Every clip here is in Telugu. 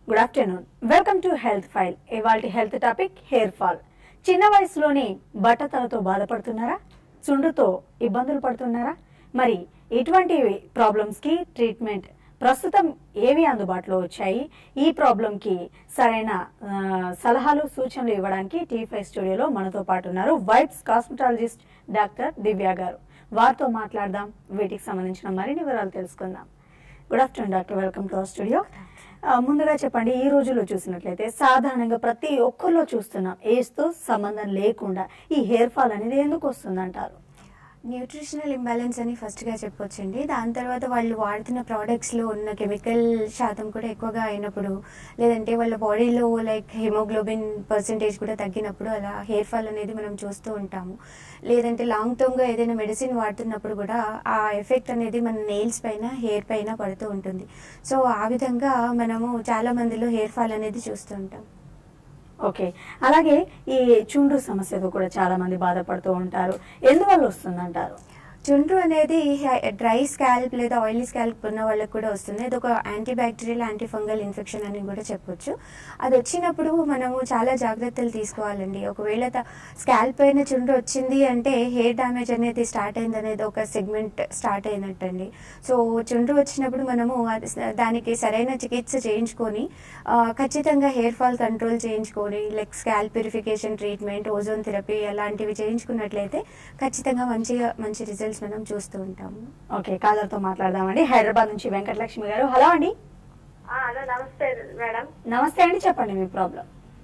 Good afternoon welcome to health file ఇవాళ హెల్త్ టాపిక్ హెయిర్ ఫాల్ చిన్న వయసులోనే బట్టతలతో బాధపడుతున్నారా చుండుతో ఇబ్బందులు పడుతున్నారా మరి ఇటువంటి ప్రాబ్లమ్స్ కి ట్రీట్మెంట్ ప్రస్తుతం ఏవి అందుబాటులో వచ్చాయి ఈ ప్రాబ్లం కి సరైన ఆ, సలహాలు సూచనలు ఇవ్వడానికి టీ ఫైవ్ స్టూడియోలో మనతో పాటు ఉన్నారు వైబ్స్ కాస్మెటాలజిస్ట్ డాక్టర్ దివ్య గారు వారితో మాట్లాడదాం వీటికి సంబంధించిన మరిన్ని వివరాలు తెలుసుకుందాం good afternoon doctor welcome to our studio ఆ, ముందుగా చెప్పండి ఈ రోజుల్లో చూసినట్లయితే సాధారణంగా ప్రతి ఒక్కరిలో చూస్తున్నాం ఏజ్ తో సంబంధం లేకుండా ఈ హెయిర్ ఫాల్ అనేది ఎందుకు వస్తుందంటారు న్యూట్రిషనల్ ఇంబ్యాలెన్స్ అని ఫస్ట్గా చెప్పొచ్చండి దాని తర్వాత వాళ్ళు వాడుతున్న ప్రోడక్ట్స్లో ఉన్న కెమికల్ శాతం కూడా ఎక్కువగా అయినప్పుడు లేదంటే వాళ్ళ బాడీలో లైక్ హిమోగ్లోబిన్ పర్సంటేజ్ కూడా తగ్గినప్పుడు అలా హెయిర్ ఫాల్ అనేది మనం చూస్తూ ఉంటాము లేదంటే లాంగ్ టర్మ్గా ఏదైనా మెడిసిన్ వాడుతున్నప్పుడు కూడా ఆ ఎఫెక్ట్ అనేది మన నెయిల్స్ పైన హెయిర్ పైన పడుతూ ఉంటుంది సో ఆ విధంగా మనము చాలా మందిలో హెయిర్ ఫాల్ అనేది చూస్తూ ఉంటాం ఓకే అలాగే ఈ చుండ్రు సమస్యతో కూడా చాలా మంది బాధపడుతూ ఉంటారు ఎందువల్ల వస్తుందంటారు చుండ్రు అనేది డ్రై స్కాల్ప్ లేదా ఆయిలీ స్కాల్ప్ ఉన్న వాళ్ళకి కూడా వస్తుంది అది ఒక antibacterial antifungal infection అని కూడా చెప్పొచ్చు అది వచ్చినప్పుడు మనము చాలా జాగ్రత్తలు తీసుకోవాలండి ఒకవేళ స్కాల్ప్ పైన చుండ్రు వచ్చింది అంటే హెయిర్ డ్యామేజ్ అనేది స్టార్ట్ అయింది అనేది ఒక సెగ్మెంట్ స్టార్ట్ అయినట్టండి సో చుండ్రు వచ్చినప్పుడు మనము అది స- దానికి సరైన చికిత్స చేయించుకొని ఆ, ఖచ్చితంగా హెయిర్ ఫాల్ కంట్రోల్ చేయించుకొని like scalp purification treatment ozone therapy అలాంటివి చేయించుకున్నట్లయితే ఖచ్చితంగా మంచిగా మంచి రిజల్ట్స్ మనం చూస్తూ ఉంటాము ఓకే కాలర్ తో మాట్లాడదామండి హైదరాబాద్ నుంచి వెంకటలక్ష్మి గారు హలో అండి ఆ, హలో నమస్తే మేడం నమస్తే అండి చెప్పండి మీ ప్రాబ్లం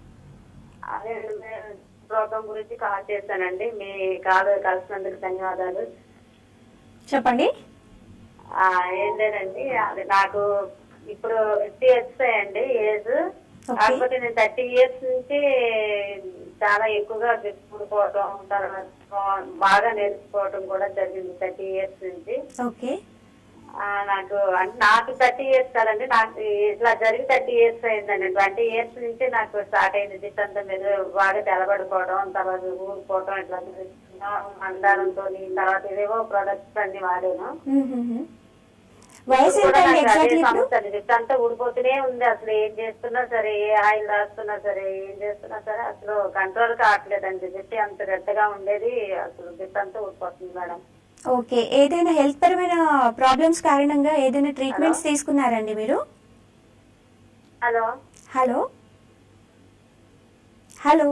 అదే ప్రోగ్రామ్ గురించి కాల్ చేశానండి మీ కాల్ కలిసినందుకు ధన్యవాదాలు చెప్పండి ఆ, ఏం లేదండి అది నాకు ఇప్పుడు ఫిఫ్టీ ఇయర్స్ అండి ఏజ్ Okay. కాకపోతే నేను థర్టీ ఇయర్స్ నుంచి చాలా ఎక్కువగా విప్పుకోవటం తర్వాత బాగా నేర్చుకోవటం కూడా జరిగింది థర్టీ ఇయర్స్ నుంచి ఓకే ఆ, నాకు అంటే నాకు థర్టీ ఇయర్స్ కదండి నాకు ఇట్లా జరిగి థర్టీ ఇయర్స్ అయిందండి ట్వంటీ ఇయర్స్ నుంచి నాకు స్టార్ట్ అయింది జిట్ అంతా మీద బాగా తెలబడిపోవడం తర్వాత ఊడిపోవడం ఇట్లా మందారంతో తర్వాత ఏవేవో ప్రొడక్ట్స్ అన్ని వాడాను వయసు ఇప్పుడు ఎంత కూడా అండి నాకు అదే ఎగ్జాక్ట్లీ ఇప్పుడు సమస్య అండి. జిట్ అంతా ఊడిపోతూనే ఉంది అసలు ఏం చేస్తున్నా సరే ఏ ఆయిల్ రాస్తున్నా సరే ఏం చేస్తున్నా సరే అసలు కంట్రోల్ కావట్లేదండి జిట్ అంత గట్టిగా ఉండేది అసలు జిట్ అంతా ఊడిపోతుంది మేడం ఓకే ఏదైనా హెల్త్ పరమైన ప్రాబ్లమ్స్ కారణంగా ఏదైనా ట్రీట్మెంట్స్ తీసుకున్నారండి మీరు హలో హలో హలో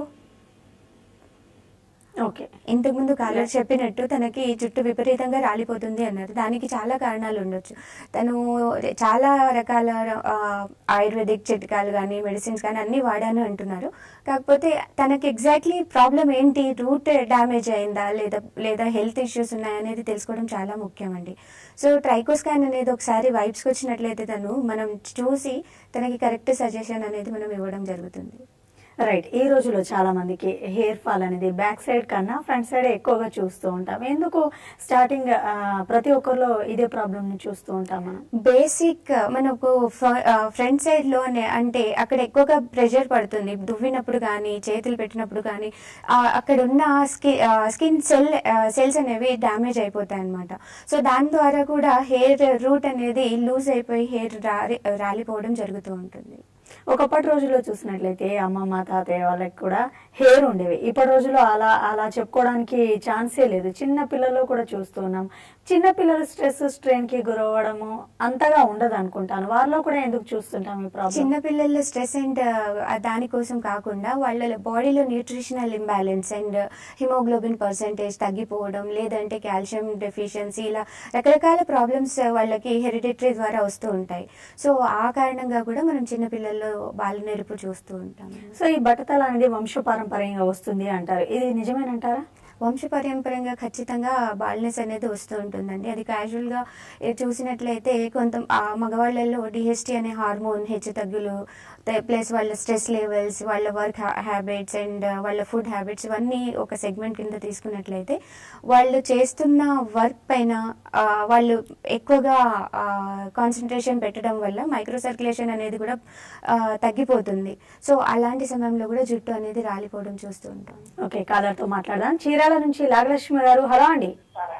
ఓకే ఇంతకుముందు కాలర్ చెప్పినట్టు తనకి జుట్టు విపరీతంగా రాలిపోతుంది అన్నారు దానికి చాలా కారణాలు ఉండొచ్చు తను చాలా రకాల ఆ, ఆయుర్వేదిక్ చిట్కాలు కానీ మెడిసిన్స్ కానీ అన్నీ వాడాను అంటున్నారు కాకపోతే తనకి ఎగ్జాక్ట్లీ ప్రాబ్లం ఏంటి రూట్ డ్యామేజ్ అయిందా లేదా లేదా హెల్త్ ఇష్యూస్ ఉన్నాయా అనేది తెలుసుకోవడం చాలా ముఖ్యం అండి సో ట్రైకోస్కాన్ అనేది ఒకసారి వైబ్స్కి వచ్చినట్లయితే తను మనం చూసి తనకి కరెక్ట్ సజెషన్ అనేది మనం ఇవ్వడం జరుగుతుంది రైట్ ఈ రోజుల్లో చాలా మందికి హెయిర్ ఫాల్ అనేది బ్యాక్ సైడ్ కన్నా ఫ్రంట్ సైడ్ ఎక్కువగా చూస్తూ ఉంటాం ఎందుకు స్టార్టింగ్ ఆ, ప్రతి ఒక్కరిలో ఇదే ప్రాబ్లమ్ ని చూస్తూ ఉంటాం మనం బేసిక్ మనకు ఫ్రంట్ సైడ్ లోనే అంటే అక్కడ ఎక్కువగా ప్రెషర్ పడుతుంది దువ్వినప్పుడు కానీ చేతులు పెట్టినప్పుడు కానీ అక్కడ ఉన్న స్కిన్ స్కిన్ సెల్ సెల్స్ అనేవి డ్యామేజ్ అయిపోతాయి అనమాట సో దాని ద్వారా కూడా హెయిర్ రూట్ అనేది లూజ్ అయిపోయి హెయిర్ రాలి రాలిపోవడం జరుగుతూ ఉంటుంది ఒకప్పటి రోజుల్లో చూసినట్లయితే అమ్మమ్మ తాతయ్య వాళ్ళకి కూడా హెయిర్ ఉండేవి ఇప్పటి రోజుల్లో అలా అలా చెప్పుకోవడానికి ఛాన్సే లేదు చిన్న పిల్లల్లో కూడా చూస్తూ ఉన్నాం చిన్న పిల్లలు స్ట్రెస్ స్ట్రెయిన్ కి గురవ్వడము అంతగా ఉండదు అనుకుంటాను వారిలో కూడా ఎందుకు చూస్తుంటాం ఈ ప్రాబ్లం చిన్న పిల్లల్లో స్ట్రెస్ అండ్ దానికోసం కాకుండా వాళ్ళ బాడీలో nutritional imbalance and haemoglobin percentage తగ్గిపోవడం లేదంటే కాల్షియం డెఫిషియన్సీ ఇలా రకరకాల ప్రాబ్లమ్స్ వాళ్ళకి హెరిడిటరీ ద్వారా వస్తూ ఉంటాయి సో ఆ కారణంగా కూడా మనం చిన్న పిల్లల్లో బాల నెరుపు చూస్తూ ఉంటాం సో ఈ బట్టతల అనేది వంశపారంపర్యంగా వస్తుంది అంటారు ఇది నిజమేనంటారా వంశపారంపర్యంగా ఖచ్చితంగా బాల్నెస్ అనేది వస్తూ ఉంటుందండి అది క్యాజువల్గా చూసినట్లయితే కొంత ఆ మగవాళ్ళల్లో డిహెచ్టీ అనే హార్మోన్ హెచ్చు తగ్గులు ప్లస్ వాళ్ళ స్ట్రెస్ లెవెల్స్ వాళ్ళ వర్క్ హ్యాబిట్స్ అండ్ వాళ్ళ ఫుడ్ హ్యాబిట్స్ ఇవన్నీ ఒక సెగ్మెంట్ కింద తీసుకున్నట్లయితే వాళ్ళు చేస్తున్న వర్క్ పైన ఆ, వాళ్ళు ఎక్కువగా కాన్సన్ట్రేషన్ పెట్టడం వల్ల మైక్రో సర్క్యులేషన్ అనేది కూడా ఆ, తగ్గిపోతుంది సో అలాంటి సమయంలో కూడా జుట్టు అనేది రాలిపోవడం చూస్తూ ఉంటాం ఓకే కాదర్తో మాట్లాడదాం చీరాల నుంచి నాగలక్ష్మి గారు హలో అండి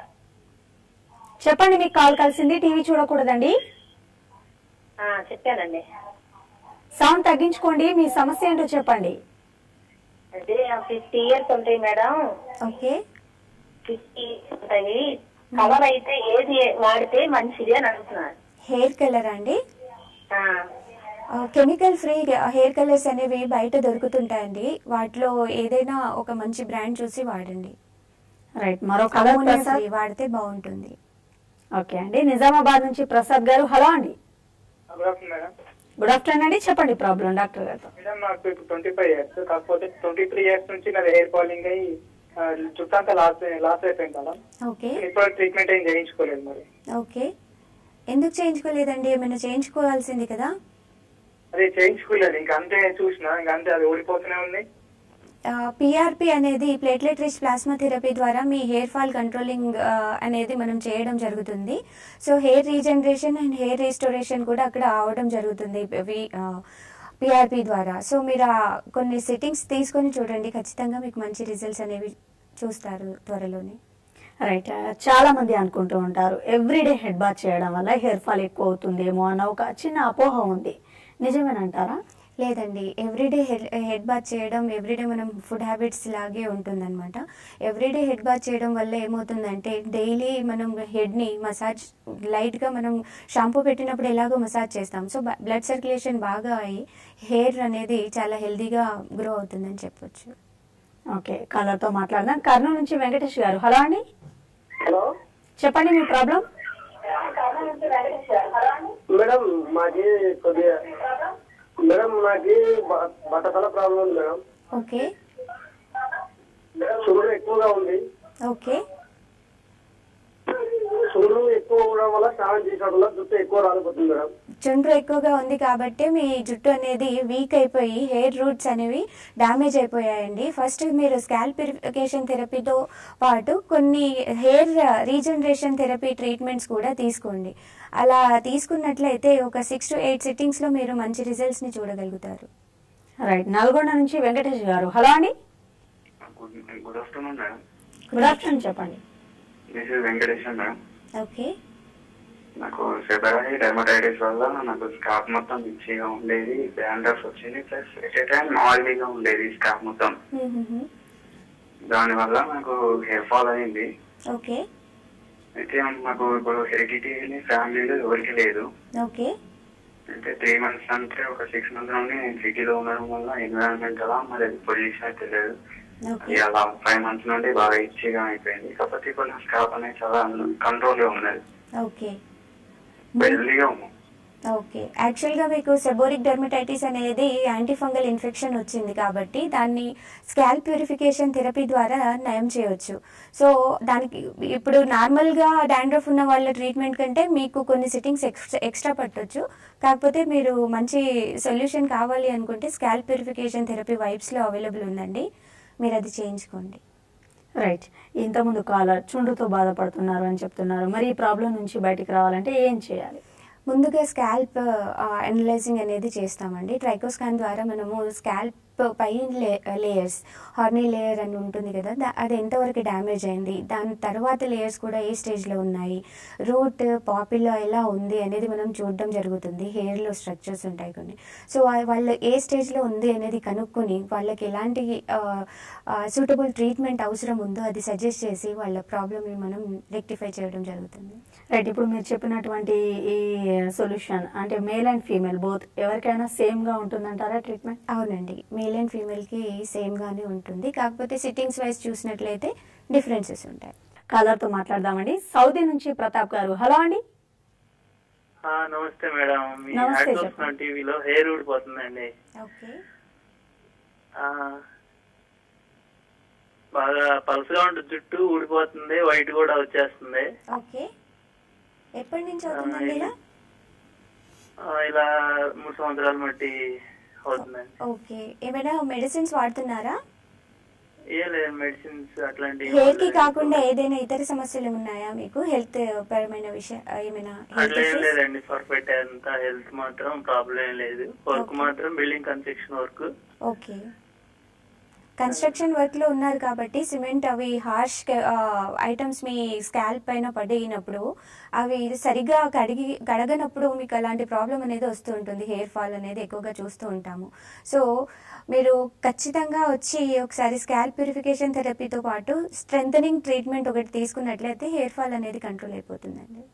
చెప్పండి మీకు కాల్ కలిసింది టీవీ చూడకూడదండి ఆ, చెప్పానండి సౌండ్ తగ్గించుకోండి మీ సమస్య ఏంటో చెప్పండి అదే ఫిఫ్టీ ఇయర్స్ ఉంటాయి మేడం ఓకే ఫిఫ్టీ ఇయర్స్ ఉంటాయి కలర్ అయితే ఏది వాడితే మంచిది అని అంటున్నారు హెయిర్ కలర్ అండి ఆ, కెమికల్ ఫ్రీ హెయిర్ కలర్స్ అనేవి బయట దొరుకుతుంటాయండి వాటిలో ఏదైనా ఒక మంచి బ్రాండ్ చూసి వాడండి రైట్ మరో కలర్ అమోనియా ప్రసాద్ ఫ్రీ వాడితే బాగుంటుంది ఓకే అండి నిజామాబాద్ నుంచి ప్రసాద్ గారు హలో అండి good afternoon madam good afternoon అండి చెప్పండి ప్రాబ్లం డాక్టర్ గారితో మేడం నాకు ఇప్పుడు ట్వంటీ ఫైవ్ ఇయర్స్ కాకపోతే ట్వంటీ త్రీ ఇయర్స్ నుంచి నాది హెయిర్ ఫాలింగ్ అయ్యి ఆ, చుట్టంతా లాస్ లాస్ అయిపోయింది మేడం ఓకే ఇప్పుడు ట్రీట్మెంట్ ఏం చేయించుకోలేదు మరి ఓకే ఎందుకు చేయించుకోలేదండి ఏమైనా చేయించుకోవాల్సింది కదా అదే చేయించుకోలేదు ఇంకా అంతే చూసిన ఇంకా అంతే అది ఓడిపోతూనే ఉంది పిఆర్పి అనేది ప్లేట్లెట్ రిచ్ ప్లాస్మా థెరపీ ద్వారా మీ హెయిర్ ఫాల్ కంట్రోలింగ్ అనేది మనం చేయడం జరుగుతుంది so hair regeneration and hair restoration కూడా అక్కడ అవడం జరుగుతుంది పిఆర్పి ద్వారా సో మీరు ఆ కొన్ని సెట్టింగ్స్ తీసుకొని చూడండి ఖచ్చితంగా మీకు మంచి రిజల్ట్స్ అనేవి చూస్తారు త్వరలోనే రైట్ చాలా మంది అనుకుంటూ ఉంటారు ఎవ్రీడే హెడ్ బాత్ చేయడం వల్ల హెయిర్ ఫాల్ ఎక్కువ అవుతుందేమో అన్న ఒక చిన్న అపోహ ఉంది నిజమేనంటారా లేదండి ఎవ్రీడే హెడ్ హెడ్ బాత్ చేయడం ఎవ్రీడే మనం ఫుడ్ హ్యాబిట్స్ లాగే ఉంటుందన్నమాట ఎవ్రీడే హెడ్ బాత్ చేయడం వల్ల ఏమవుతుందంటే డైలీ మనం హెడ్ని మసాజ్ లైట్గా మనం షాంపూ పెట్టినప్పుడు ఎలాగో మసాజ్ చేస్తాం సో బ్లడ్ సర్క్యులేషన్ బాగా అయ్యి హెయిర్ అనేది చాలా హెల్దీగా గ్రో అవుతుందని చెప్పొచ్చు ఓకే కాలర్తో మాట్లాడదాం కర్నూలు నుంచి వెంకటేష్ గారు హలో అండి హలో చెప్పండి మీ ప్రాబ్లం మేడం మాకి కొద్దిగా మేడం నాకు బ- బట్టతల ప్రాబ్లం ఉంది మేడం ఓకే చురుడు ఎక్కువగా ఉంది ఓకే చురుడు ఎక్కువ ఉండడం వల్ల స్నానం చేసడం వల్ల జుట్టు ఎక్కువ రాలిపోతుంది మేడం చుండ్రు ఎక్కువగా ఉంది కాబట్టి మీ జుట్టు అనేది వీక్ అయిపోయి హెయిర్ రూట్స్ అనేవి డ్యామేజ్ అయిపోయాయండి ఫస్ట్ మీరు స్కాల్ప్ ప్యూరిఫికేషన్ థెరపీతో పాటు కొన్ని హెయిర్ రీజనరేషన్ థెరపీ ట్రీట్మెంట్స్ కూడా తీసుకోండి అలా తీసుకున్నట్లయితే ఒక సిక్స్ టు ఎయిట్ సిట్టింగ్స్లో మీరు మంచి రిజల్ట్స్ని చూడగలుగుతారు రైట్ నల్గొండ నుంచి వెంకటేష్ గారు హలో అండి good good afternoon madam good afternoon చెప్పండి this is Venkateswara madam okay నాకు సెబరాయి డెర్మటైటిస్ వల్ల నాకు స్కాప్ మొత్తం మిక్సీగా ఉండేది బ్యాండర్స్ వచ్చింది ప్లస్ ఎట్ ఏ టైం ఆయిలీగా ఉండేది స్కాప్ మొత్తం దానివల్ల నాకు హెయిర్ ఫాల్ అయింది ఓకే అయితే నాకు ఇప్పుడు హెరిడిటీ ఫ్యామిలీలో ఎవరికి లేదు ఓకే అంటే త్రీ మంత్స్ అంటే ఒక సిక్స్ మంత్స్ నుండి నేను సిటీలో ఉండడం వల్ల ఎన్విరాన్మెంట్ అలా మరి పొజిషన్ అయితే లేదు ఓకే అది అలా ఫైవ్ మంత్స్ నుండి బాగా ఇచ్చిగా అయిపోయింది కాకపోతే ఇప్పుడు నా స్కాప్ అనేది చాలా కంట్రోల్ గా ఉన్నది ఓకే హెల్దీగా ఉంది ఓకే యాక్చువల్గా మీకు సెబోరిక్ డెర్మటైటిస్ అనేది యాంటీఫంగల్ ఇన్ఫెక్షన్ వచ్చింది కాబట్టి దాన్ని స్కాల్ ప్యూరిఫికేషన్ థెరపీ ద్వారా నయం చేయొచ్చు సో దానికి ఇప్పుడు నార్మల్గా డాండ్రఫ్ ఉన్న వాళ్ళ ట్రీట్మెంట్ కంటే మీకు కొన్ని సిట్టింగ్స్ ఎక్స్ట్రా ఎక్స్ట్రా పట్టొచ్చు కాకపోతే మీరు మంచి సొల్యూషన్ కావాలి అనుకుంటే స్కాల్ ప్యూరిఫికేషన్ థెరపీ వైబ్స్లో అవైలబుల్ ఉందండి మీరు అది చేయించుకోండి రైట్ ఇంతకుముందు కాలర్ చుండుతో బాధపడుతున్నారు అని చెప్తున్నారు మరి ఈ ప్రాబ్లం నుంచి బయటికి రావాలంటే ఏం చేయాలి ముందుగా స్కాల్ప్ అనలైజింగ్ అనేది చేస్తామండి ట్రైకోస్కాన్ ద్వారా మనము స్కాల్ప్ పైన లేయర్స్ హార్నీ లేయర్ అని ఉంటుంది కదా దా- అది ఎంతవరకు డ్యామేజ్ అయింది దాని తర్వాత లేయర్స్ కూడా ఏ స్టేజ్లో ఉన్నాయి రూట్ పాపిల్లో ఎలా ఉంది అనేది మనం చూడడం జరుగుతుంది హెయిర్లో స్ట్రక్చర్స్ ఉంటాయి కొన్ని సో ఆ- వాళ్ళు ఏ స్టేజ్లో ఉంది అనేది కనుక్కొని వాళ్ళకి ఎలాంటి సూటబుల్ ట్రీట్మెంట్ అవసరం ఉందో అది సజెస్ట్ చేసి వాళ్ళ ప్రాబ్లమ్ని మనం రెక్టిఫై చేయడం జరుగుతుంది రైట్ ఇప్పుడు మీరు చెప్పినటువంటి ఈ సొల్యూషన్ అంటే మేల్ అండ్ ఫీమేల్ బోత్ ఎవరికైనా సేమ్ గా ఉంటుందంటారా ట్రీట్మెంట్ అవునండి మేల్ అండ్ ఫీమేల్కి సేమ్ గానే ఉంటుంది కాకపోతే సిట్టింగ్స్ వైజ్ చూసినట్లయితే డిఫరెన్సెస్ ఉంటాయి కాలర్ తో మాట్లాడదామండి సౌదీ నుంచి ప్రతాప్ గారు హలో అండి ఆ, నమస్తే మేడం మీ నమస్తే, యాడ్ చూస్తున్నాం చెప్పండి. టీవీలో హెయిర్ ఊడిపోతుందండి ఓకే ఆ, బాగా పలుసుగా ఉంటుంది జుట్టు ఊడిపోతుంది వైట్ కూడా వచ్చేస్తుంది ఓకే ఎప్పటి నుంచి అవుతుందండి ఇలా ఆ, ఇలా మూడు సంవత్సరాల మట్టి అవుతుందండి ఓకే ఏమైనా మెడిసిన్స్ వాడుతున్నారా ఏ లేదు మెడిసిన్స్ అట్లాంటివి హెయిర్ కి కాకుండా ఏదైనా ఇతర సమస్యలు ఉన్నాయా మీకు హెల్త్ పరమైన విషయం ఏమైనా హెల్త్ అట్లా ఏం ఇష్యూస్ లేదండి పర్ఫెక్ట్ అంత హెల్త్ మాత్రం ప్రాబ్లం ఏం లేదు వర్క్ Okay. మాత్రం building construction work okay construction work లో ఉన్నారు కాబట్టి సిమెంట్ అవి హార్ష్ ఐటమ్స్ మీ స్కాల్ప్ పైన పడినప్పుడు అవి సరిగా కడిగి కడగనప్పుడు మీకు అలాంటి ప్రాబ్లం అనేది వస్తూ ఉంటుంది హెయిర్ ఫాల్ అనేది ఎక్కువగా చూస్తూ ఉంటాము సో మీరు ఖచ్చితంగా వచ్చి ఒకసారి స్కాల్ప్ ప్యూరిఫికేషన్ థెరపీతో పాటు స్ట్రెంథనింగ్ ట్రీట్మెంట్ ఒకటి తీసుకున్నట్లయితే హెయిర్ ఫాల్ అనేది కంట్రోల్ అయిపోతుందండి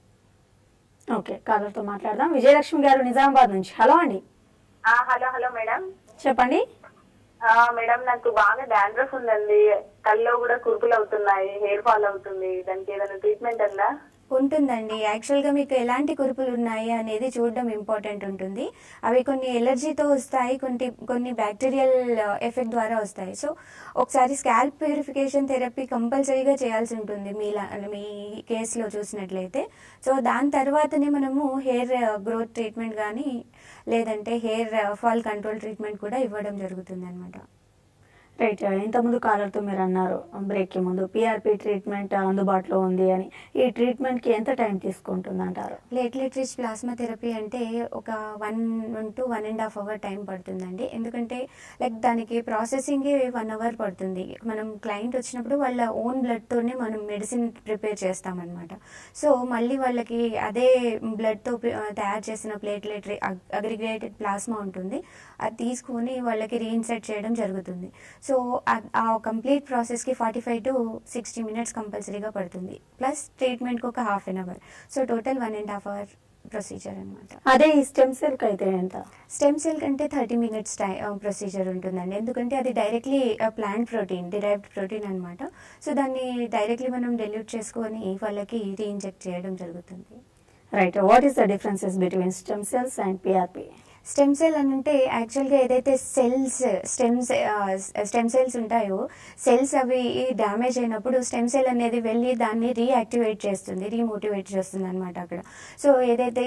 ఓకే కాలర్తో మాట్లాడదాం విజయలక్ష్మి గారు నిజామాబాద్ నుంచి హలో అండి ఆ, హలో హలో మేడం చెప్పండి ఆ, మేడం నాకు బాగా డాండ్రఫ్ ఉందండి కల్లో కూడా కురుపులు అవుతున్నాయి హెయిర్ ఫాల్ అవుతుంది దానికి ఏదైనా ట్రీట్మెంట్ ఉందా ఉంటుందండి యాక్చువల్గా మీకు ఎలాంటి కురుపులు ఉన్నాయి అనేది చూడడం ఇంపార్టెంట్ ఉంటుంది అవి కొన్ని ఎలర్జీతో వస్తాయి కొన్ని కొన్ని బ్యాక్టీరియల్ ఎఫెక్ట్ ద్వారా వస్తాయి సో ఒకసారి స్కాల్ప్ ప్యూరిఫికేషన్ థెరపీ కంపల్సరీగా చేయాల్సి ఉంటుంది మీ లా- మీ కేసులో చూసినట్లయితే సో దాని తర్వాతనే మనము హెయిర్ గ్రోత్ ట్రీట్మెంట్ కానీ లేదంటే హెయిర్ ఫాల్ కంట్రోల్ ట్రీట్మెంట్ కూడా ఇవ్వడం జరుగుతుంది అనమాట రైట్ ఇంతకుముందు కాలర్తో మీరు అన్నారు బ్రేక్కి ముందు పిఆర్పి ట్రీట్మెంట్ అందుబాటులో ఉంది అని ఈ ట్రీట్మెంట్కి ఎంత టైం తీసుకుంటుంది అంటారు ప్లేట్లెట్ రిచ్ ప్లాస్మా థెరపీ అంటే ఒక one to one and half hour time పడుతుందండి ఎందుకంటే లైక్ దానికి ప్రాసెసింగ్ వన్ అవర్ పడుతుంది మనం క్లయింట్ వచ్చినప్పుడు వాళ్ళ ఓన్ బ్లడ్తోనే మనం మెడిసిన్ ప్రిపేర్ చేస్తామన్నమాట సో మళ్ళీ వాళ్ళకి అదే బ్లడ్తో తయారు చేసిన ప్లేట్లెట్ అగ్రిగేటెడ్ ప్లాస్మా ఉంటుంది అది తీసుకొని వాళ్ళకి రీఇన్సెట్ చేయడం జరుగుతుంది సో ఆ- ఆ కంప్లీట్ ప్రాసెస్కి forty five to sixty minutes కంపల్సరీగా పడుతుంది ప్లస్ ట్రీట్మెంట్కి ఒక half an hour so total one and half hour procedure అనమాట అదే ఈ స్టెమ్ సెల్కి అయితే ఎంత స్టెమ్ సెల్ కంటే థర్టీ మినిట్స్ టై ప్రొసీజర్ ఉంటుందండి ఎందుకంటే అది directly plant protein derived protein అనమాట సో దాన్ని డైరెక్ట్లీ మనం డెల్యూట్ చేసుకొని వాళ్ళకి రీఇంజెక్ట్ చేయడం జరుగుతుంది right what is the differences between stem cells and PRP stem cell అని అంటే యాక్చువల్గా ఏదైతే సెల్స్ స్టెమ్స్ స్టెమ్ సెల్స్ ఉంటాయో సెల్స్ అవి డ్యామేజ్ అయినప్పుడు స్టెమ్ సెల్ అనేది వెళ్ళి దాన్ని రీయాక్టివేట్ చేస్తుంది రీమోటివేట్ చేస్తుంది అనమాట అక్కడ సో ఏదైతే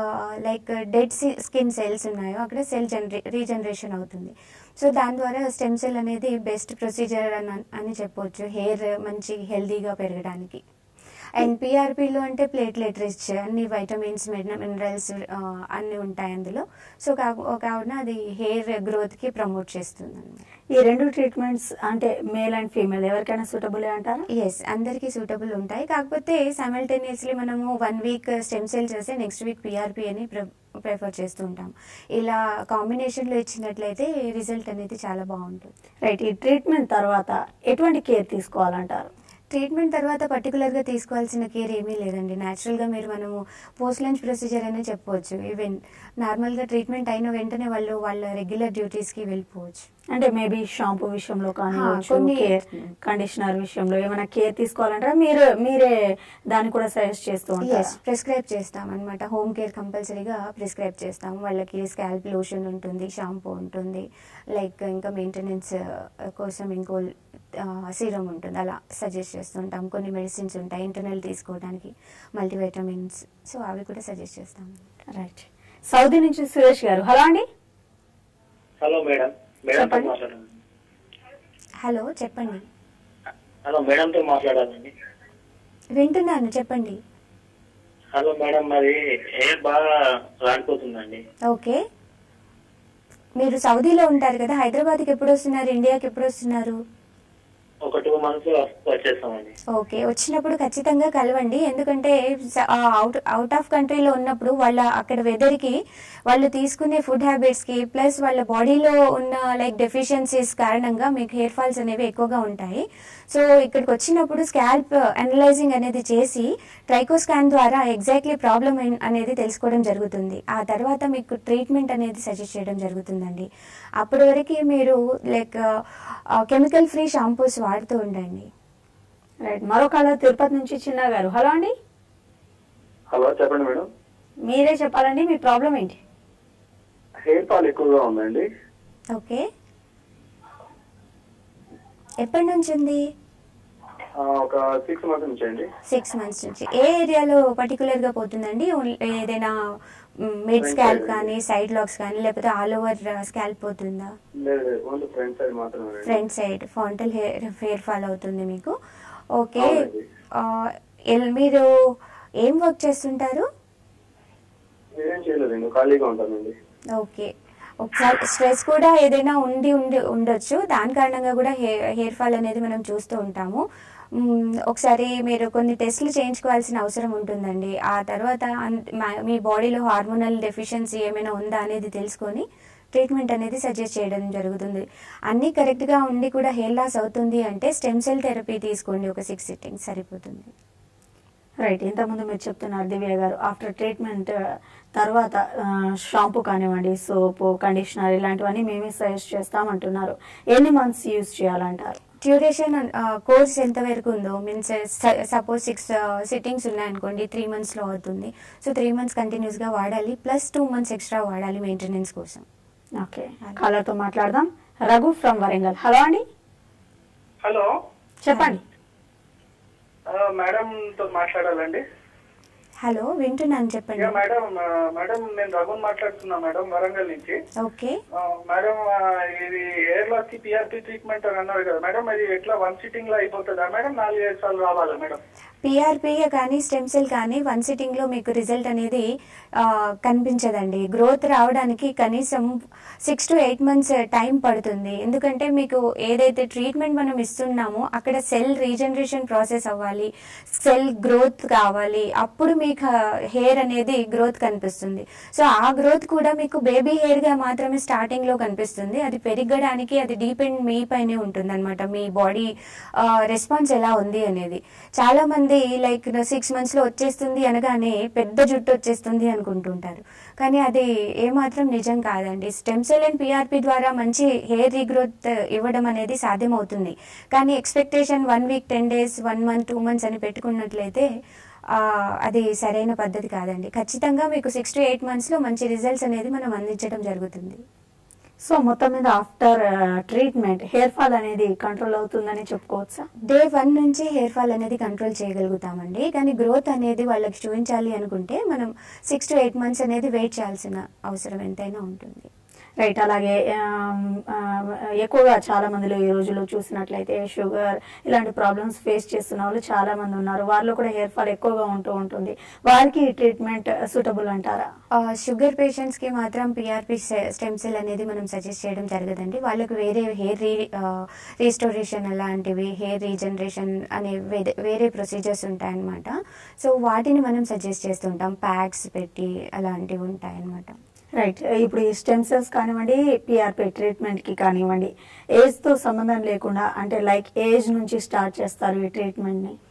లైక్ డెడ్ స్కిన్ సెల్స్ ఉన్నాయో అక్కడ సెల్ జనరే రీజనరేషన్ అవుతుంది సో దాని ద్వారా స్టెమ్ సెల్ అనేది బెస్ట్ ప్రొసీజర్ అని అని చెప్పొచ్చు హెయిర్ మంచి హెల్దీగా పెరగడానికి అండ్ పిఆర్పిలో అంటే ప్లేట్లెట్ రిచ్ అన్ని వైటమిన్స్ మినరల్స్ అన్ని ఉంటాయి అందులో సో కాకు- కావున అది హెయిర్ గ్రోత్కి ప్రమోట్ చేస్తుంది అనమాట ఈ రెండు ట్రీట్మెంట్స్ అంటే మేల్ అండ్ ఫీమేల్ ఎవరికైనా సూటబుల్ అంటారా ఎస్ అందరికీ సూటబుల్ ఉంటాయి కాకపోతే సైమల్టేనియస్లీ మనము వన్ వీక్ స్టెమ్ సెల్ చేస్తే నెక్స్ట్ వీక్ పిఆర్పి అని ప్రిఫర్ చేస్తూ ఉంటాం ఇలా కాంబినేషన్లో ఇచ్చినట్లయితే రిజల్ట్ అనేది చాలా బాగుంటుంది రైట్ ఈ ట్రీట్మెంట్ తర్వాత ఎటువంటి కేర్ తీసుకోవాలంటారు ట్రీట్మెంట్ తర్వాత పర్టికులర్గా తీసుకోవాల్సిన కేర్ ఏమీ లేదండి న్యాచురల్గా మీరు మనము పోస్ట్ లంచ్ ప్రొసీజర్ అనే చెప్పవచ్చు ఈవెన్ నార్మల్గా ట్రీట్మెంట్ అయిన వెంటనే వాళ్ళు వాళ్ళ రెగ్యులర్ డ్యూటీస్కి వెళ్ళిపోవచ్చు అంటే మేబీ షాంపూ విషయంలో కానివ్వచ్చు కొన్ని- కేర్ కండిషనర్ విషయంలో ఏమైనా కేర్ తీసుకోవాలంటారా మీరు మీరే దాన్ని కూడా సజెస్ట్ చేస్తూ ఎస్ ఉంటారు ప్రిస్క్రైబ్ చేస్తాం అనమాట హోమ్ కేర్ కంపల్సరీగా ప్రిస్క్రైబ్ చేస్తాం వాళ్ళకి స్కాల్ప్ లోషన్ ఉంటుంది షాంపూ ఉంటుంది లైక్ ఇంకా మెయింటెనెన్స్ కోసం ఇంకో సీరం ఉంటుంది అలా సజెస్ట్ చేస్తుంటాం కొన్ని మెడిసిన్స్ ఉంటాయి ఇంటర్నల్ తీసుకోవడానికి మల్టీవైటమిన్స్ సో అవి కూడా సజెస్ట్ చేస్తాం రైట్ సౌదీ నుంచి సురేష్ గారు హలో అండి హలో మేడం మేడంతో చెప్పండి. మాట్లాడాలి హలో చెప్పండి హలో మేడంతో మాట్లాడాలండి వింటున్నాను చెప్పండి హలో మేడం మరి ఎయిర్ బాగా రాలిపోతుందండి ఓకే మీరు సౌదీలో ఉంటారు కదా హైదరాబాద్కి ఎప్పుడు వస్తున్నారు ఇండియాకి ఎప్పుడు వస్తున్నారు ఒక టూ మంత్స్ వచ్చేస్తామండి ఓకే వచ్చినప్పుడు ఖచ్చితంగా కలవండి ఎందుకంటే స- ఆ అవుట్ అవుట్ ఆఫ్ కంట్రీలో ఉన్నప్పుడు వాళ్ళ అక్కడ వెదర్కి వాళ్ళు తీసుకునే ఫుడ్ హ్యాబిట్స్కి ప్లస్ వాళ్ళ బాడీలో ఉన్న లైక్ డెఫిషియన్సీస్ కారణంగా మీకు హెయిర్ ఫాల్స్ అనేవి ఎక్కువగా ఉంటాయి సో ఇక్కడికి వచ్చినప్పుడు స్కాల్ప్ అనలైజింగ్ అనేది చేసి ట్రైకో స్కాన్ ద్వారా ఎగ్జాక్ట్లీ ప్రాబ్లమ్ అనేది తెలుసుకోవడం జరుగుతుంది ఆ తర్వాత మీకు ట్రీట్మెంట్ అనేది సజెస్ట్ చేయడం జరుగుతుందండి అప్పటి వరకు మీరు లైక్ కెమికల్ ఫ్రీ షాంపూస్ వాడుతూ ఉండండి రైట్ మరో కాలర్ తిరుపతి నుంచి చిన్న గారు హలో అండి హలో చెప్పండి మేడం మీరే చెప్పాలండి మీ ప్రాబ్లం ఏంటి హెయిర్ ఫాల్ ఎక్కువగా ఉందండి ఓకే ఎప్పటి నుంచి ఉంది ఆ, ఒక సిక్స్ మంత్స్ నుంచి అండి సిక్స్ మంత్స్ నుంచి ఏ ఏరియాలో పర్టికులర్ గా పోతుందండి ఓన్లీ ఏదైనా మిడ్ Front స్కాల్ప్ side. కానీ సైడ్ లాక్స్ కానీ లేకపోతే ఆల్ ఓవర్ స్కాల్ప్ పోతుందా లేదు లేదు ఓన్లీ ఫ్రంట్ సైడ్ మాత్రమే front side frontal hair hair fall అవుతుంది మీకు ఓకే అవునండి. ఆ, ఎల్- మీరు ఏం వర్క్ చేస్తుంటారు నేనేం చేయలేదండి ఖాళీగా ఉంటానండి ఓకే ఒకసారి స్ట్రెస్ కూడా ఏదైనా ఉండి ఉండి ఉండొచ్చు దాని కారణంగా కూడా హెయిర్ హెయిర్ ఫాల్ అనేది మనం చూస్తూ ఉంటాము మ్మ్, ఒకసారి మీరు కొన్ని టెస్టులు చేయించుకోవాల్సిన అవసరం ఉంటుందండి ఆ తర్వాత అన్- మా- మీ బాడీలో హార్మోనల్ డెఫిషియన్సీ ఏమైనా ఉందా అనేది తెలుసుకొని ట్రీట్మెంట్ అనేది సజెస్ట్ చేయడం జరుగుతుంది అన్నీ కరెక్ట్గా ఉండి కూడా హెయిర్ లాస్ అవుతుంది అంటే స్టెమ్ సెల్ థెరపీ తీసుకోండి ఒక సిక్స్ సిట్టింగ్స్ సరిపోతుంది రైట్ ఇంతకుముందు మీరు చెప్తున్నారు దివ్య గారు ఆఫ్టర్ ట్రీట్మెంట్ తర్వాత షాంపూ కానివ్వండి సోపు కండిషనర్ ఇలాంటివన్నీ మేమే సజెస్ట్ చేస్తామంటున్నారు ఎన్ని మంత్స్ యూజ్ చేయాలంటారు డ్యూరేషన్ కోర్స్ ఎంత వరకు ఉందో మీన్స్ సపోజ్ సిక్స్ సిట్టింగ్స్ ఉన్నాయనుకోండి త్రీ మంత్స్లో అవుతుంది సో త్రీ మంత్స్ కంటిన్యూస్గా వాడాలి ప్లస్ టూ మంత్స్ ఎక్స్ట్రా వాడాలి మెయింటెనెన్స్ కోసం ఓకే కాలర్తో మాట్లాడదాం రఘు ఫ్రమ్ వరంగల్ హలో అండి హలో చెప్పండి మేడం తో మాట్లాడాలండి హలో వింటున్నాను చెప్పండి యా మేడం ఆ, మేడం నేను రఘున్ మాట్లాడుతున్నా మేడం వరంగల్ నుంచి ఓకే ఆ, మేడం ఆ, ఇది ఎయిర్ లాస్ కి పిఆర్పి ట్రీట్మెంట్ అని అన్నారు కదా మేడం అది ఎట్లా వన్ సిట్టింగ్ లో అయిపోతుందా మేడం నాలుగు ఐదు సార్లు రావాలా మేడం పిఆర్పీ కానీ స్టెమ్ సెల్ కానీ వన్ సిట్టింగ్ లో మీకు రిజల్ట్ అనేది ఆ, కనిపించదండి గ్రోత్ రావడానికి కనీసం six to eight months time పడుతుంది ఎందుకంటే మీకు ఏదైతే ట్రీట్మెంట్ మనం ఇస్తున్నామో అక్కడ సెల్ రీజనరేషన్ ప్రాసెస్ అవ్వాలి సెల్ గ్రోత్ కావాలి అప్పుడు మీకు హెయిర్ అనేది గ్రోత్ కనిపిస్తుంది సో ఆ గ్రోత్ కూడా మీకు బేబీ హెయిర్ గా మాత్రమే స్టార్టింగ్ లో కనిపిస్తుంది అది పెరగడానికి అది డిపెండ్ మీ పైనే ఉంటుంది అనమాట మీ బాడీ రెస్పాన్స్ ఎలా ఉంది అనేది చాలా మంది లైక్ సిక్స్ మంత్స్ లో వచ్చేస్తుంది అనగానే పెద్ద జుట్టు వచ్చేస్తుంది అనుకుంటుంటారు కానీ అది ఏమాత్రం నిజం కాదండి స్టెమ్ సెల్ అండ్ పిఆర్పి ద్వారా మంచి హెయిర్ రీగ్రోత్ ఇవ్వడం అనేది సాధ్యమవుతుంది కానీ expectation one week ten days one month two months అని పెట్టుకున్నట్లయితే ఆ, అది సరైన పద్ధతి కాదండి ఖచ్చితంగా మీకు సిక్స్ టు ఎయిట్ మంత్స్లో మంచి రిజల్ట్స్ అనేది మనం అందించడం జరుగుతుంది సో మొత్తం మీద ఆఫ్టర్ ట్రీట్మెంట్ హెయిర్ ఫాల్ అనేది కంట్రోల్ అవుతుందని చెప్పుకోవచ్చా డే వన్ నుంచి హెయిర్ ఫాల్ అనేది కంట్రోల్ చేయగలుగుతామండి కానీ గ్రోత్ అనేది వాళ్ళకి చూపించాలి అనుకుంటే మనం సిక్స్ టు ఎయిట్ మంత్స్ అనేది వెయిట్ చేయాల్సిన అవసరం ఎంతైనా ఉంటుంది రైట్ అలాగే ఆమ్, ఆమ్, ఎక్కువగా చాలా మందిలో ఈ రోజుల్లో చూసినట్లయితే షుగర్ ఇలాంటి ప్రాబ్లమ్స్ ఫేస్ చేస్తున్న వాళ్ళు చాలా మంది ఉన్నారు వాళ్ళు కూడా హెయిర్ ఫాల్ ఎక్కువగా ఉంటూ ఉంటుంది వారికి ట్రీట్మెంట్ సూటబుల్ అంటారా ఆ, షుగర్ పేషెంట్స్ కి మాత్రం పిఆర్పి స్టెమ్ సెల్ అనేది మనం సజెస్ట్ చేయడం జరగదండి వాళ్ళకి వేరే హెయిర్ రీ రీస్టోరేషన్ అలాంటివి హెయిర్ రీజనరేషన్ అనే వేరే- వేరే ప్రొసీజర్స్ ఉంటాయన్నమాట సో వాటిని మనం సజెస్ట్ చేస్తుంటాం ప్యాక్స్ పెట్టి అలాంటివి ఉంటాయన్నమాట రైట్ ఇప్పుడు ఈ స్టెమ్ సెల్స్ కానివ్వండి పిఆర్పి ట్రీట్మెంట్ కి కానివ్వండి ఏజ్ తో సంబంధం లేకుండా అంటే లైక్ ఏజ్ నుంచి స్టార్ట్ చేస్తారు ఈ ట్రీట్మెంట్ ని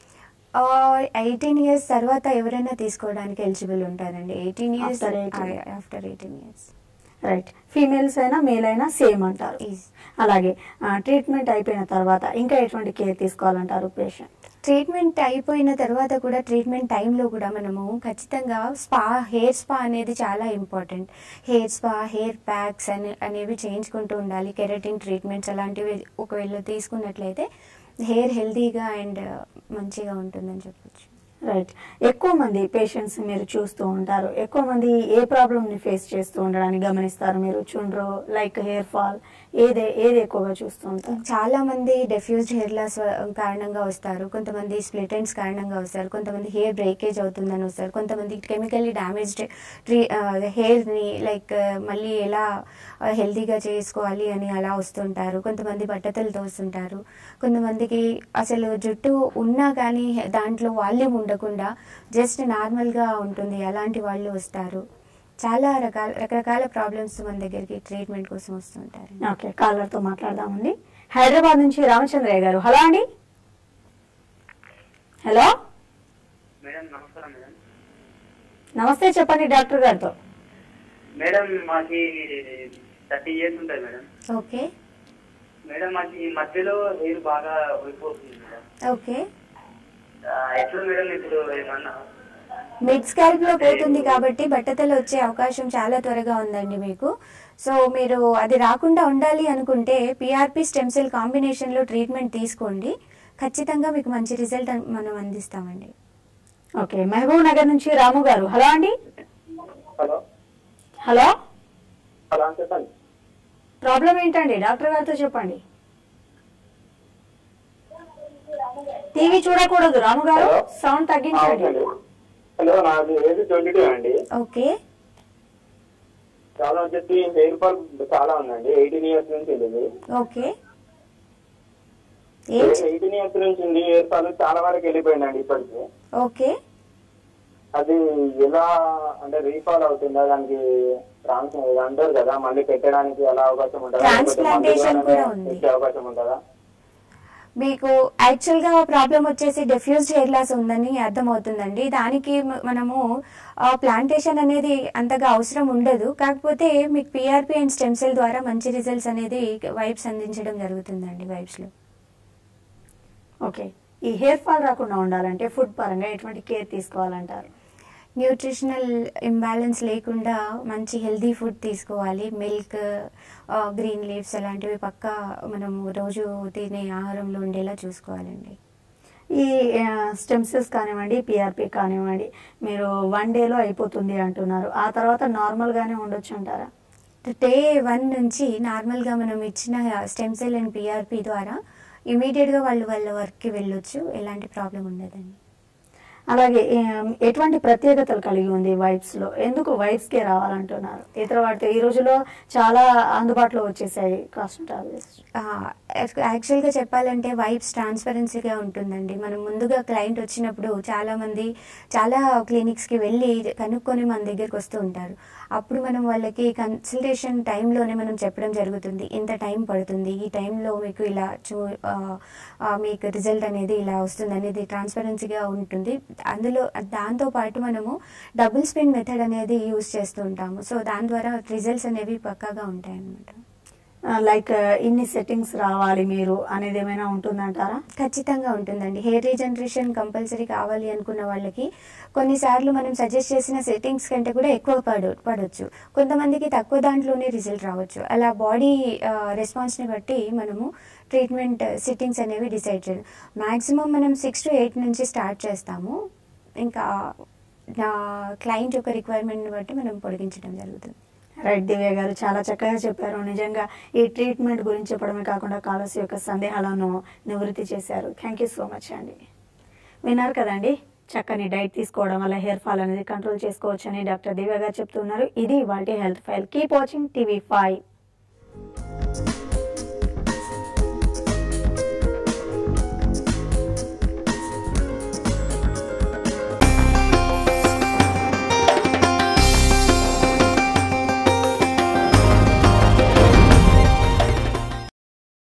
ఎయిటీన్ ఇయర్స్ తర్వాత ఎవరైనా తీసుకోవడానికి ఎలిజిబుల్ ఉంటారండి eighteen years After 18. After eighteen years right females అయినా మేల్ అయినా సేమ్ అంటారు Yes. అలాగే ట్రీట్మెంట్ అయిపోయిన తర్వాత ఇంకా ఎటువంటి కేర్ తీసుకోవాలంటారు పేషెంట్ ట్రీట్మెంట్ అయిపోయిన తర్వాత కూడా ట్రీట్మెంట్ టైంలో కూడా మనము ఖచ్చితంగా స్పా హెయిర్ స్పా అనేది చాలా important hair spa hair packs అని అనేవి చేయించుకుంటూ ఉండాలి కెరటిన్ ట్రీట్మెంట్స్ అలాంటివి ఒకవేళ తీసుకున్నట్లయితే హెయిర్ హెల్తీగా అండ్ మంచిగా ఉంటుందని చెప్పొచ్చు రైట్ ఎక్కువ మంది పేషెంట్స్ మీరు చూస్తూ ఉంటారు ఎక్కువ మంది ఏ ప్రాబ్లమ్ ని ఫేస్ చేస్తూ ఉండడానికి గమనిస్తారు మీరు చుండ్రు లైక్ హెయిర్ ఫాల్ ఏదే ఏది ఎక్కువగా చూస్తూ ఉంటారు చాలా మంది డెఫ్యూజ్డ్ హెయిర్ లాస్ కారణంగా వస్తారు కొంతమంది స్ప్లిట్ ఎండ్స్ కారణంగా వస్తారు కొంతమంది హెయిర్ బ్రేకేజ్ అవుతుందని వస్తారు కొంతమంది కెమికల్లీ డ్యామేజ్డ్ ట్రీ హెయిర్ని లైక్ మళ్ళీ ఎలా హెల్తీగా చేసుకోవాలి అని అలా వస్తుంటారు కొంతమంది బట్టతలతో వస్తుంటారు కొంతమందికి అసలు జుట్టు ఉన్నా కానీ హె- దాంట్లో వాల్యూమ్ ఉండకుండా జస్ట్ నార్మల్గా ఉంటుంది అలాంటి వాళ్ళు వస్తారు చాలా రకాల రకరకాల ప్రాబ్లమ్స్ మన దగ్గరికి ట్రీట్మెంట్ కోసం వస్తుంటారు ఓకే కాలర్ తో మాట్లాడదామండి హైదరాబాద్ నుంచి రామచంద్రయ్య గారు హలో అండి హలో మేడం నమస్కారం మేడం నమస్తే చెప్పండి డాక్టర్ గారితో మేడం మాకి థర్టీ ఇయర్స్ ఉంటుంది మేడం ఓకే మేడం మాకు ఈ మధ్యలో హెయిర్ బాగా ఊడిపోతుంది మేడం ఓకే ఆ, ఎట్లా మేడం ఇప్పుడు ఏమన్నా మిడ్ స్కాల్ప్ లో పోతుంది కాబట్టి బట్టతలు వచ్చే అవకాశం చాలా త్వరగా ఉందండి మీకు సో మీరు అది రాకుండా ఉండాలి అనుకుంటే పిఆర్పి స్టెమ్ సెల్ కాంబినేషన్ లో ట్రీట్మెంట్ తీసుకోండి ఖచ్చితంగా మీకు మంచి రిజల్ట్ మనం అందిస్తామండి ఓకే మహబూబ్ నగర్ నుంచి రాము గారు హలో అండి హలో హలో హలో చెప్పండి ప్రాబ్లం ఏంటండి డాక్టర్ గారితో చెప్పండి టీవీ చూడకూడదు రాము గారు హలో? సౌండ్ తగ్గించండి అవునండి హలో నాది ఏజ్ ట్వంటీ టూ అండి ఓకే ప్రాబ్లం వచ్చేసి హెయిర్ ఫాల్ చాలా ఉందండి ఎయిటీన్ ఇయర్స్ నుంచి ఉంది ఓకే ఏజ్ ఎయిటీన్ ఇయర్స్ నుంచి ఉంది హెయిర్ ఫాల్ చాలా వరకు వెళ్ళిపోయిందండి ఇప్పటికి ఓకే అది ఎలా అంటే రీఫాల్ అవుతుందా దానికి ట్రాన్స్ అంటారు కదా మళ్ళీ పెట్టడానికి ఎలా అవకాశం ఉంటుందా లేకపోతే మందులు Transplantation ఏమైనా కూడా ఉంది. ఇచ్చే అవకాశం ఉంటుందా మీకు యాక్చువల్ గా ప్రాబ్లం వచ్చేసి డెఫ్యూజ్డ్ హెయిర్ లాస్ ఉందని అర్థమవుతుందండి దానికి మ- మనము ప్లాంటేషన్ అనేది అంతగా అవసరం ఉండదు కాకపోతే మీకు పిఆర్పి అండ్ స్టెమ్ సెల్ ద్వారా మంచి రిజల్ట్స్ అనేది వైబ్స్ అందించడం జరుగుతుందండి వైబ్స్ లో ఓకే ఈ హెయిర్ ఫాల్ రాకుండా ఉండాలంటే ఫుడ్ పరంగా ఎటువంటి కేర్ తీసుకోవాలంటారు న్యూట్రిషనల్ ఇంబ్యాలెన్స్ లేకుండా మంచి హెల్దీ ఫుడ్ తీసుకోవాలి మిల్క్ గ్రీన్ లీవ్స్ అలాంటివి పక్కా మనం రోజు తినే ఆహారంలో ఉండేలా చూసుకోవాలండి ఈ స్టెమ్ సెల్స్ కానివ్వండి పిఆర్పి కానివ్వండి మీరు వన్ డేలో అయిపోతుంది అంటున్నారు ఆ తర్వాత నార్మల్గానే ఉండొచ్చు అంటారా డే వన్ నుంచి నార్మల్గా మనం ఇచ్చిన స్టెమ్ సెల్ అండ్ పిఆర్పి ద్వారా ఇమీడియట్గా వాళ్ళు వాళ్ళ వర్క్కి వెళ్ళొచ్చు ఎలాంటి ప్రాబ్లం ఉండదండి అలాగే ఏం, ఎటువంటి ప్రత్యేకతలు కలిగి ఉంది వైబ్స్ లో ఎందుకు వైబ్స్ కే రావాలంటున్నారు ఇతర వాటితో ఈ రోజులో చాలా అందుబాటులో వచ్చేసాయి కాస్ట్ టాబ్లెట్స్ యాక్చువల్గా చెప్పాలంటే వైబ్స్ ట్రాన్స్పరెన్సీగా ఉంటుందండి మనం ముందుగా క్లయింట్ వచ్చినప్పుడు చాలా మంది చాలా క్లినిక్స్కి వెళ్ళి కనుక్కొని మన దగ్గరికి వస్తూ ఉంటారు అప్పుడు మనం వాళ్ళకి కన్సల్టేషన్ టైంలోనే మనం చెప్పడం జరుగుతుంది ఇంత టైం పడుతుంది ఈ టైంలో మీకు ఇలా చూ ఆ, ఆ, మీకు రిజల్ట్ అనేది ఇలా వస్తుంది అనేది ట్రాన్స్పరెన్సీగా ఉంటుంది అందులో దాంతో పాటు మనము డబుల్ స్పిన్ మెథడ్ అనేది యూజ్ చేస్తూ ఉంటాము సో దాని ద్వారా రిజల్ట్స్ అనేవి పక్కాగా ఉంటాయి అన్నమాట లైక్ ఇన్ని సెట్టింగ్స్ రావాలి మీరు అనేది ఏమైనా ఉంటుందంటారా ఖచ్చితంగా ఉంటుందండి హెయిర్ రీజనరేషన్ కంపల్సరీ కావాలి అనుకున్న వాళ్ళకి కొన్నిసార్లు మనం సజెస్ట్ చేసిన సెట్టింగ్స్ కంటే కూడా ఎక్కువ పడు పడవచ్చు కొంతమందికి తక్కువ దాంట్లోనే రిజల్ట్ రావచ్చు అలా బాడీ రెస్పాన్స్ని బట్టి మనము ట్రీట్మెంట్ సిట్టింగ్స్ అనేవి డిసైడ్ చేయాలి మ్యాక్సిమం మనం సిక్స్ టు ఎయిట్ నుంచి స్టార్ట్ చేస్తాము ఇంకా నా క్లయింట్ యొక్క రిక్వైర్మెంట్ని బట్టి మనం పొడిగించడం జరుగుతుంది రైట్ దివ్య గారు చాలా చక్కగా చెప్పారు నిజంగా ఈ ట్రీట్మెంట్ గురించి చెప్పడమే కాకుండా కాలర్స్ యొక్క సందేహాలను నివృత్తి చేశారు థ్యాంక్ యూ సో మచ్ అండి విన్నారు కదండి చక్కని డైట్ తీసుకోవడం వల్ల హెయిర్ ఫాల్ అనేది కంట్రోల్ చేసుకోవచ్చని డాక్టర్ దివ్య గారు చెప్తున్నారు ఇది వాళ్ళ health file keep watching TV five